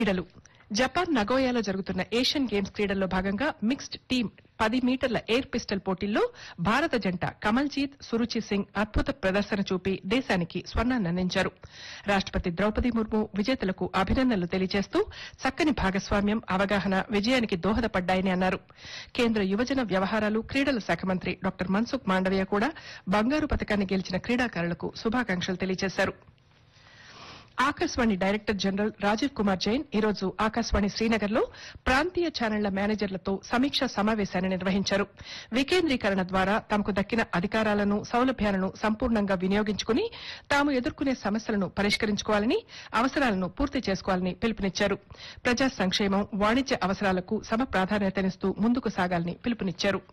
క్రీడలు జపాన్ నగోయాలో జరుగుతున్న Asian games క్రీడల్లో భాగంగా మిక్స్డ్ టీమ్ పది మీటర్ల ఎయిర్ పిస్టల్ పోటీల్లో భారత జంట కమల్జీత్ సురుచి సింగ్ అద్భుత ప్రదర్శన చూపి దేశానికి స్వర్ణాన్ని అందించారు రాష్టపతి ద్రౌపది ముర్ము విజేతలకు అభినందనలు తెలియజేస్తూ చక్కని భాగస్వామ్యం అవగాహన విజయానికి దోహదపడ్డాయని అన్నారు కేంద్ర యువజన వ్యవహారాలు క్రీడల శాఖ మంత్రి డాక్టర్ మన్సుఖ్ మాండవీయ కూడా బంగారు పథకాన్ని గెలిచిన క్రీడాకారులకు శుభాకాంక్షలు తెలియజేశారు ఆకాశవాణి డైరెక్టర్ జనరల్ రాజీవ్ కుమార్ జైన్ ఈరోజు ఆకాశవాణి శ్రీనగర్ లో ప్రాంతీయ ఛానళ్ల మేనేజర్లతో సమీక్షా సమావేశాన్ని నిర్వహించారు వికేంద్రీకరణ ద్వారా తమకు దక్కిన అధికారాలను సౌలభ్యాలను సంపూర్ణంగా వినియోగించుకుని తాము ఎదుర్కొనే సమస్యలను పరిష్కరించుకోవాలని అవసరాలను పూర్తి చేసుకోవాలని పిలుపునిచ్చారు ప్రజా సంక్షేమం వాణిజ్య అవసరాలకు సమ ప్రాధాన్యతనిస్తూ ముందుకు సాగాలని పిలుపునిచ్చారు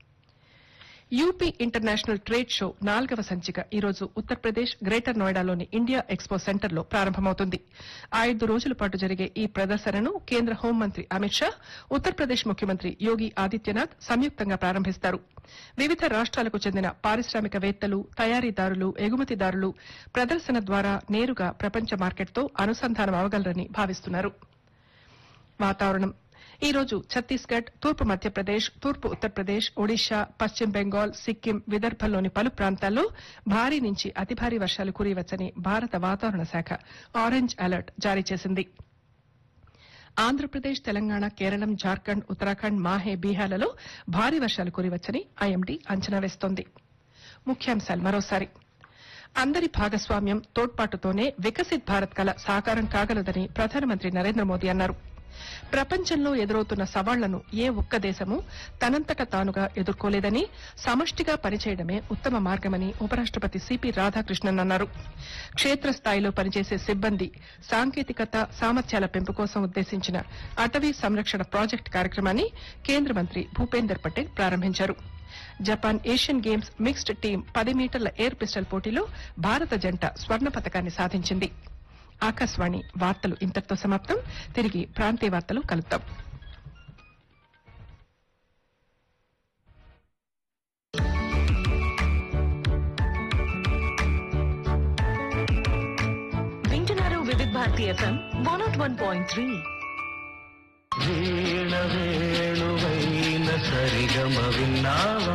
యూపీ ఇంటర్నేషనల్ ట్రేడ్ షో నాలుగవ సంచిక ఈరోజు ఉత్తరప్రదేశ్ గ్రేటర్ నోయిడాలోని ఇండియా ఎక్స్పో సెంటర్లో ప్రారంభమవుతుంది ఐదు రోజుల పాటు జరిగే ఈ ప్రదర్శనను కేంద్ర హోంమంత్రి అమిత్ షా ఉత్తరప్రదేశ్ ముఖ్యమంత్రి యోగి ఆదిత్యనాథ్ సంయుక్తంగా ప్రారంభిస్తారు వివిధ రాష్ట్రాలకు చెందిన పారిశ్రామికవేత్తలు తయారీదారులు ఎగుమతిదారులు ప్రదర్శన ద్వారా నేరుగా ప్రపంచ మార్కెట్తో అనుసంధానం అవగలరని భావిస్తున్నారు వాతావరణం ఈ రోజు ఛత్తీస్గఢ్ తూర్పు మధ్యప్రదేశ్ తూర్పు ఉత్తరప్రదేశ్ ఒడిశా పశ్చిమ బెంగాల్ సిక్కిం విదర్భల్లోని పలు ప్రాంతాల్లో భారీ నుంచి అతి భారీ వర్షాలు కురియవచ్చని భారత వాతావరణ శాఖ ఆరెంజ్ అలర్ట్ జారీ చేసింది ఆంధ్రప్రదేశ్ తెలంగాణ కేరళం జార్ఖండ్ ఉత్తరాఖండ్ మాహే బీహార్లలో భారీ వర్షాలు కురియవచ్చని ఐఎండీ అంచనా వేస్తోంది ముఖ్యాంశాలు మరోసారి అందరి భాగస్వామ్యం తోడ్పాటుతోనే వికసిత్ భారత్ కల సాకారం కాగలదని ప్రధానమంత్రి నరేంద్ర మోదీ అన్నారు ప్రపంచంలో ఎదురవుతున్న సవాళ్లను ఏ ఒక్క దేశము తనంతట తానుగా ఎదుర్కోలేదని సమష్టిగా పనిచేయడమే ఉత్తమ మార్గమని ఉపరాష్టపతి సిపి రాధాకృష్ణన్ అన్నారు క్షేత్రస్థాయిలో పనిచేసే సిబ్బంది సాంకేతికత సామర్థ్యాల పెంపు కోసం ఉద్దేశించిన అటవీ సంరక్షణ ప్రాజెక్టు కార్యక్రమాన్ని కేంద్ర మంత్రి భూపేందర్ పటేల్ ప్రారంభించారు Japan Asian games mixed team పది మీటర్ల ఎయిర్ పిస్టల్ పోటీలో భారత జంట స్వర్ణ పతకాన్ని సాధించింది ఆకాశవాణి వార్తలు ఇంతటితో సమాప్తం తిరిగి ప్రాంతీయ వార్తలు కలుద్దాం వింటున్నారు Vividh Bharati FM one nought one point three వీణ వేణువైన సరిగమ విన్నావా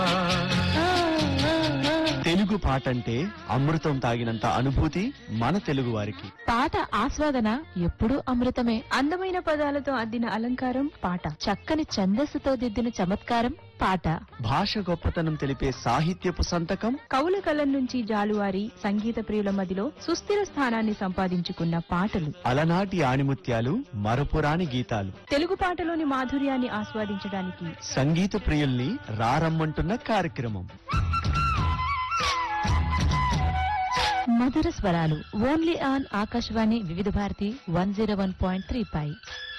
తెలుగు పాట అంటే అమృతం తాగినంత అనుభూతి మన తెలుగు వారికి పాట ఆస్వాదన ఎప్పుడూ అమృతమే అందమైన పదాలతో అద్దిన అలంకారం పాట చక్కని ఛందస్సుతో దిద్దిన చమత్కారం పాట భాష గొప్పతనం తెలిపే సాహిత్యపు సంతకం కవుల కలం నుంచి జాలువారి సంగీత ప్రియుల మదిలో సుస్థిర స్థానాన్ని సంపాదించుకున్న పాటలు అలనాటి ఆణిముత్యాలు మరపురాని గీతాలు తెలుగు పాటలోని మాధుర్యాన్ని ఆస్వాదించడానికి సంగీత ప్రియుల్ని రారమ్మంటున్న కార్యక్రమం మధుర స్వరాలు only on Akashvani Vividh Bharati one zero one point three pi